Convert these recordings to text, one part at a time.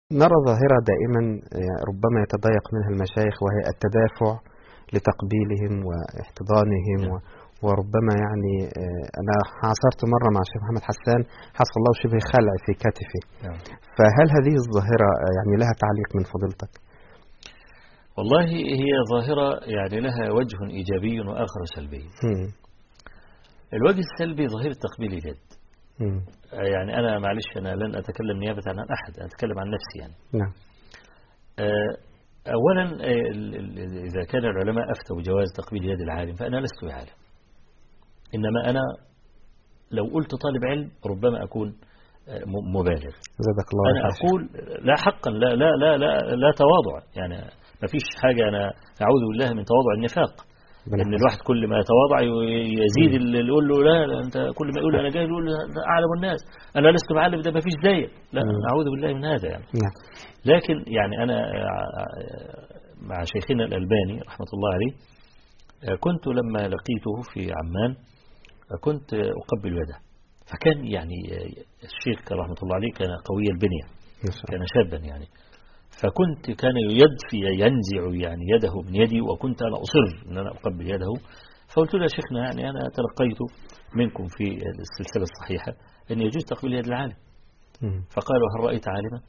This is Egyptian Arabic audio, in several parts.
نرى ظاهرة دائما آه، ربما يتضايق منها المشايخ وهي التدافع لتقبيلهم واحتضانهم و- وربما يعني آه، أنا عاصرت مرة مع الشيخ محمد حسان حصل له شبه خلع في كتفه نعم. فهل هذه الظاهرة آه، يعني لها تعليق من فضيلتك؟ والله هي ظاهرة يعني لها وجه إيجابي وآخر سلبي مم. الوجه السلبي ظاهرة تقبيل اليد مم. يعني أنا معلش أنا لن أتكلم نيابة عن أحد أنا أتكلم عن نفسي يعني نعم آه، أولا آه، ال- ال- إذا كان العلماء أفتوا بجواز تقبيل يد العالم فأنا لست بعالم إنما أنا لو قلت طالب علم ربما أكون آه، م- مبالغ زادك الله أنا خير. أقول لا حقا لا لا لا لا, لا تواضع يعني ما فيش حاجة أنا أعوذ بالله من تواضع النفاق ربنا ان الواحد كل ما يتواضع ي- يزيد اللي يقول له لا, لا انت كل ما يقول انا جاي يقول له ده اعلم الناس انا لست بعلم ده ما فيش زيك لا مم. نعوذ بالله من هذا يعني نعم لكن يعني انا آه، مع شيخنا الالباني رحمه الله عليه آه، كنت لما لقيته في عمان آه، كنت آه، اقبل يده فكان يعني آه، الشيخ رحمه الله عليه كان قوي البنيه ما شاء الله كان شابا يعني فكنت كان يدفي ينزع يعني يده من يدي وكنت أنا أصر أن أنا أقبل يده فقلت له يا شيخنا يعني أنا تلقيت منكم في السلسلة الصحيحة أن يجوز تقبيل يد العالم مم. فقالوا هل رأيت عالما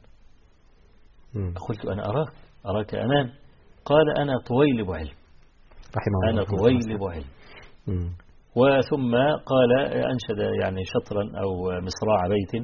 مم. قلت أنا أراك أراك أمام قال أنا طويلب علم رحمه الله أنا رحمه الله. طويلب علم مم. وثم قال أنشد يعني شطرا أو مصراع بيت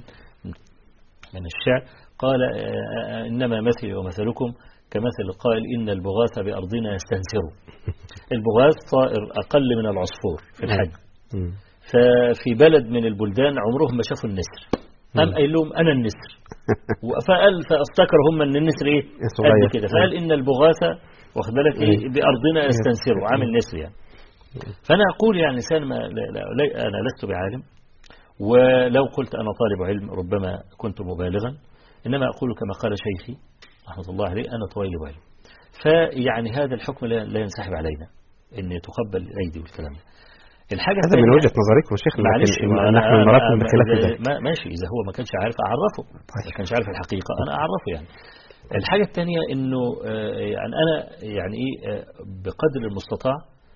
من الشعر قال آه، آه، إنما مثلي ومثلكم كمثل قائل إن البغاث بأرضنا يستنسر البغاث طائر أقل من العصفور في الحجم مم. ففي بلد من البلدان عمرهم ما شافوا النسر قام قايل لهم أنا النسر فقال فافتكر هم أن النسر إيه صغير. قد كده فقال إن البغاث واخد بالك إيه إيه. بأرضنا يستنسر عامل نسر يعني فأنا أقول يعني إنسان ما لا لا لا أنا لست بعالم ولو قلت أنا طالب علم ربما كنت مبالغا إنما أقول كما قال شيخي رحمة الله عليه أنا طالب علم فيعني هذا الحكم لا لا ينسحب علينا أن تقبل الأيدي والكلام ده الحاجة هذا من الثانية- وجهة نظركم يا شيخ معلش لكن ما نحن أنا- نراكم أنا- بخلاف إذا- ذلك ما ماشي إذا هو ما كانش عارف أعرفه ما كانش عارف الحقيقة أنا أعرفه يعني الحاجة الثانية إنه آه، يعني أنا يعني إيه آه، بقدر المستطاع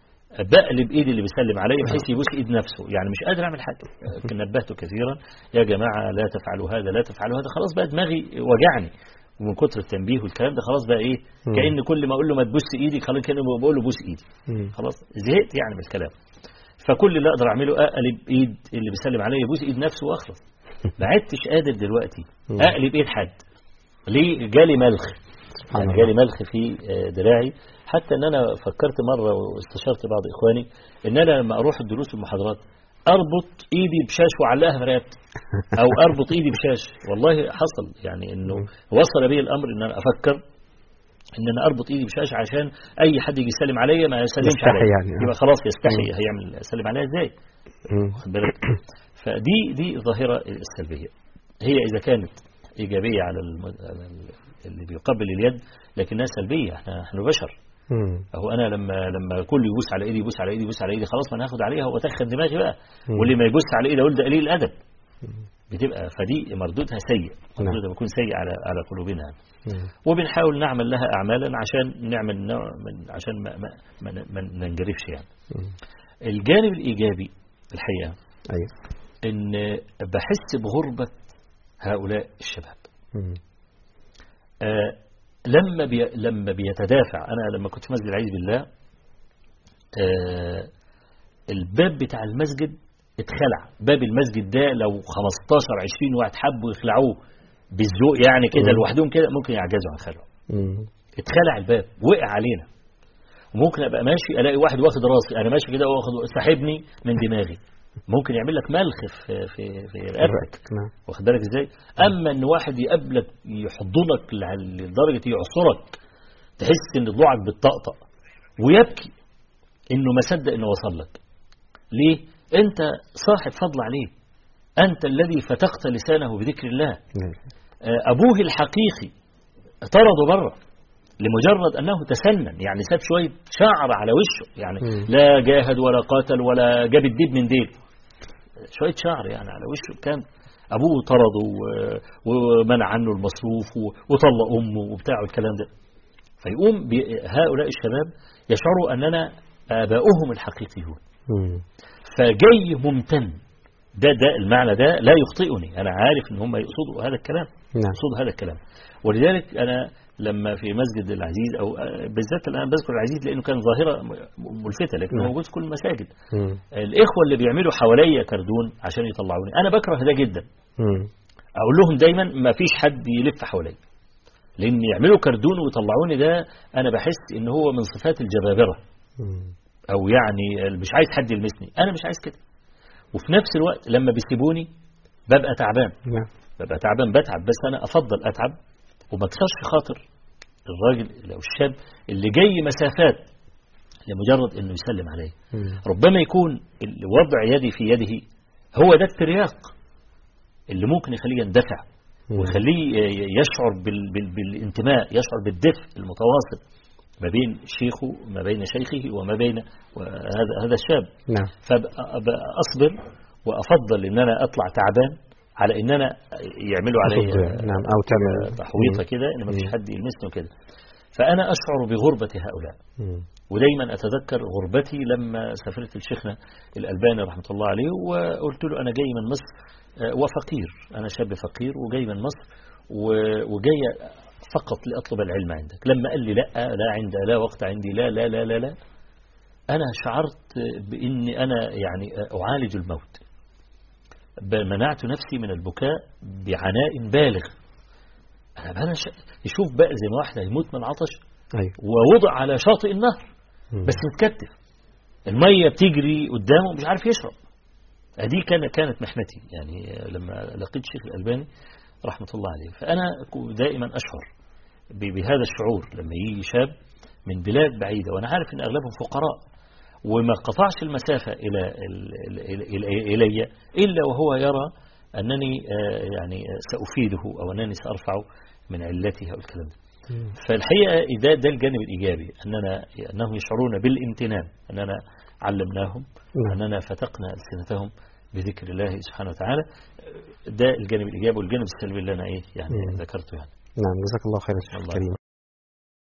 بقلب ايدي اللي بيسلم عليا بحيث يبوس ايد نفسه يعني مش قادر اعمل حاجه لكن نبهته كثيرا يا جماعه لا تفعلوا هذا لا تفعلوا هذا خلاص بقى دماغي وجعني ومن كتر التنبيه والكلام ده خلاص بقى ايه مم. كان كل ما اقول له ما تبوس ايدي خلاص كان بقول له بوس ايدي مم. خلاص زهقت يعني من الكلام فكل اللي اقدر اعمله اقلب ايد اللي بيسلم عليا يبوس ايد نفسه واخلص ما عدتش قادر دلوقتي مم. اقلب ايد حد ليه جالي ملخ سبحان يعني الله. جالي ملخ في آه، دراعي حتى ان انا فكرت مره واستشرت بعض اخواني ان انا لما اروح الدروس والمحاضرات اربط ايدي بشاش واعلقها في رقبتي او اربط ايدي بشاش والله حصل يعني انه وصل بي الامر ان انا افكر ان انا اربط ايدي بشاش عشان اي حد يجي يسلم عليا ما يسلمش يستحي عليا يعني، آه. يبقى خلاص يستحي مم. هيعمل يسلم عليا ازاي مم. واخد بالك فدي دي ظاهرة السلبية هي إذا كانت إيجابية على الم- على ال- اللي بيقبل اليد لكنها سلبية احنا احنا بشر مم. اهو انا لما لما كل يبوس على ايدي يبوس على ايدي يبوس على ايدي خلاص ما انا هاخد عليها واتخن دماغي بقى مم. واللي ما يبوس على ايدي اقول ده قليل الادب بتبقى فدي مردودها سيء مردودها بيكون سيء على على قلوبنا مم. وبنحاول نعمل لها اعمالا عشان نعمل نوع من عشان ما ما ما, ما ننجرفش يعني مم. الجانب الايجابي الحقيقه أيوه ان بحس بغربة هؤلاء الشباب مم. آه لما بي لما بيتدافع انا لما كنت في مسجد العيد بالله آه الباب بتاع المسجد اتخلع باب المسجد ده لو 15 20 واحد حبوا يخلعوه بالذوق يعني كده مم. لوحدهم كده ممكن يعجزوا عن خلعه مم. اتخلع الباب وقع علينا وممكن ابقى ماشي الاقي واحد واخد راسي انا ماشي كده واخد ساحبني من دماغي ممكن يعمل لك ملخ في في في رقبتك نعم واخد بالك ازاي اما ان واحد يقابلك يحضنك لع- لدرجه يعصرك تحس ان ضلوعك بتطقطق ويبكي انه ما صدق انه وصل لك ليه انت صاحب فضل عليه انت الذي فتقت لسانه بذكر الله نعم. آه، ابوه الحقيقي طرده بره لمجرد انه تسنن يعني ساب شويه شعر على وشه يعني مم. لا جاهد ولا قاتل ولا جاب الديب من ديل شويه شعر يعني على وشه كان ابوه طرده و- ومنع عنه المصروف و- وطلق امه وبتاع الكلام ده فيقوم بي- هؤلاء الشباب يشعروا اننا اباؤهم الحقيقيون مم. فجاي ممتن ده ده المعنى ده لا يخطئني انا عارف ان هم يقصدوا هذا الكلام نعم يقصدوا هذا الكلام ولذلك انا لما في مسجد العزيز او آه، بالذات الان بذكر العزيز لانه كان ظاهره م- ملفته لكن نعم. موجود في كل المساجد مم. الاخوه اللي بيعملوا حواليا كردون عشان يطلعوني انا بكره ده جدا مم. اقول لهم دايما ما فيش حد يلف حواليا لان يعملوا كردون ويطلعوني ده انا بحس ان هو من صفات الجبابره مم. او يعني مش عايز حد يلمسني انا مش عايز كده وفي نفس الوقت لما بيسيبوني ببقى تعبان نعم ببقى تعبان بتعب بس انا افضل اتعب وما اكسرش خاطر الراجل او الشاب اللي جاي مسافات لمجرد انه يسلم عليه مم. ربما يكون ال- وضع يدي في يده هو ده الترياق اللي ممكن يخليه يندفع مم. ويخليه ي- يشعر بال بال بالانتماء يشعر بالدفء المتواصل ما بين شيخه ما بين شيخه وما بين هذا هذا الشاب نعم فأصبر وأفضل إن أنا أطلع تعبان على إن أنا يعملوا علي أفضل، نعم، أو تعمل- تحويطة مم. كده إن ما فيش مم. حد يلمسني وكده فأنا أشعر بغربة هؤلاء مم. ودايما أتذكر غربتي لما سافرت لشيخنا الألباني رحمة الله عليه وقلت له أنا جاي من مصر آه، وفقير أنا شاب فقير وجاي من مصر و- وجاي فقط لأطلب العلم عندك لما قال لي لا لا عند لا وقت عندي لا لا لا لا, لا أنا شعرت بإني أنا يعني أعالج الموت منعت نفسي من البكاء بعناء بالغ أنا بقى ش... يشوف بقى زي ما واحد هيموت من عطش أيوة ووضع على شاطئ النهر مم. بس متكتف المية بتجري قدامه مش عارف يشرب دي كانت كانت محنتي يعني لما لقيت شيخ الألباني رحمة الله عليه فأنا دائما أشعر ب- بهذا الشعور لما يجي شاب من بلاد بعيدة وأنا عارف أن أغلبهم فقراء وما قطعش المسافة إلى ال- ال- ال- إلي إلا وهو يرى أنني آه، يعني آه، سأفيده أو أنني سأرفعه من علته أو الكلام ده مم. فالحقيقة ده, ده الجانب الإيجابي أننا أنهم يشعرون بالامتنان أننا علمناهم نعم. أننا فتقنا ألسنتهم بذكر الله سبحانه وتعالى ده الجانب الإيجابي والجانب السلبي اللي أنا إيه يعني مم. ذكرته يعني نعم جزاك الله خيرا شيخ الله الكريم